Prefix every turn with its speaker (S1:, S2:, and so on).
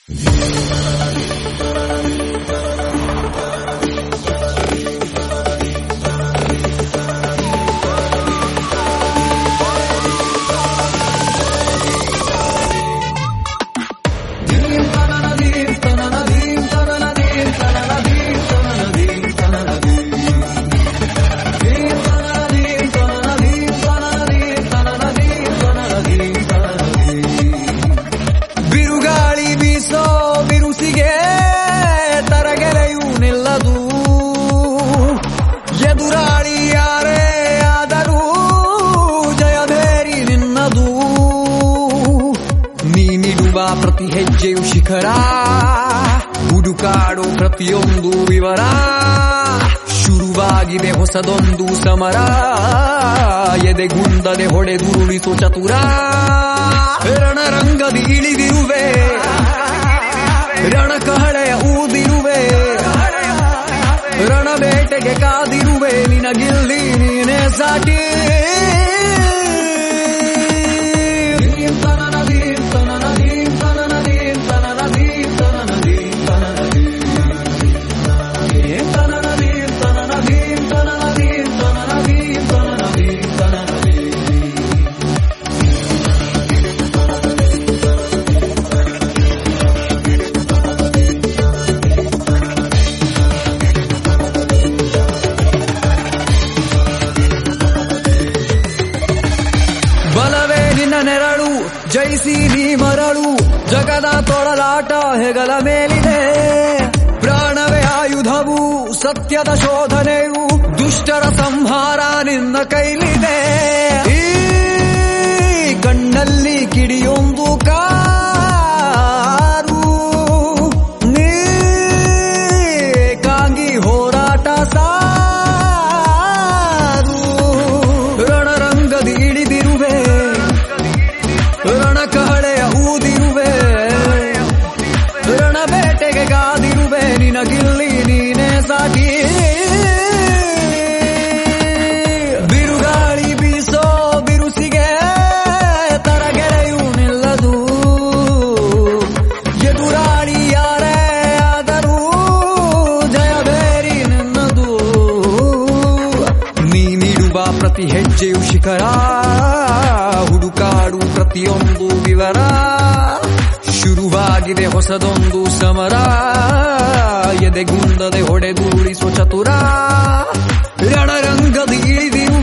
S1: ಬಿರುಗಾಳಿ ಬೀಸೋ ಬಿರುಸಿಗೆ ತರಗೆಲೆಯೂ ನಿಲ್ಲದು ಎದುರಾಳಿ ಯಾರೇ ಆದರೂ ಜಯಬೇರಿ ನಿನ್ನದು ನೀನಿಡುವ ಪ್ರತಿ ಹೆಜ್ಜೆಯು ಶಿಖರ ಹುಡುಕಾಡೋ ಪ್ರತಿಯೊಂದು ವಿವರ ಶುರುವಾಗಿದೆ ಹೊಸದೊಂದು ಸಮರ ಎದೆಗುಂದದೆ ಹೊಡೆದುರುಳಿಸೋ ಚತುರ ರಣರಂಗದಿ ಇಳಿದಿರುವೆ ರಣಕಹಳೆಯ ಊದಿರುವೆ ರಣಬೇಟೆಗೆ ಕಾದಿರುವೆ ನಿನಗಿಲ್ಲಿ ನೀನೇ ಸಾಟಿ ಬಲವೇ ನಿನ್ನ ನೆರಳು ಜಯಿಸಿ ನೀ ಮರಳು ಜಗದ ತೊಳಲಾಟ ಹೆಗಲ ಮೇಲಿದೆ ಪ್ರಾಣವೇ ಆಯುಧವು ಸತ್ಯದ ಶೋಧನೆಯು ದುಷ್ಟರ ಸಂಹಾರ ನಿನ್ನ ಕೈಲಿದೆ ಈ ಕಣ್ಣಲ್ಲಿ ಕಿಡಿಯೊಂದು ಕಾರು ನೀ ಕಾಂಗಿ ಹೋರಾಟ ಸಾರು ರಣರಂಗದಿ ಇಳಿದಿರುವೆ ರಣಕಹಳೆಯ ಊದಿರುವೆ ರಣಬೇಟೆಗೆ ಗಾದಿರುವೆ ನಿನಗಿಲ್ಲಿ ನೀನೇ ಸಾಟಿ ಬಿರುಗಾಳಿ ಬೀಸೋ ಬಿರುಸಿಗೆ ತರಗೆರೆಯೂ ನಿಲ್ಲದು ಎದುರಾಳಿ ಯಾರೇ ಆದರೂ ಜಯಬೇರಿ ನಿನ್ನದು ನೀನಿಡುವ ಪ್ರತಿ ಹೆಜ್ಜೆಯು ಶಿಖರ ಹುಡುಕಾಡು ಪ್ರತಿಯೊಂದು ವಿವರ ಶುರುವಾಗಿದೆ ಹೊಸದೊಂದು ಸಮರ ಎದೆಗುಂದದೆ ಹೊಡೆದುಳಿಸೋ ಚತುರ ರಣರಂಗದ ಇಳಿದಿರು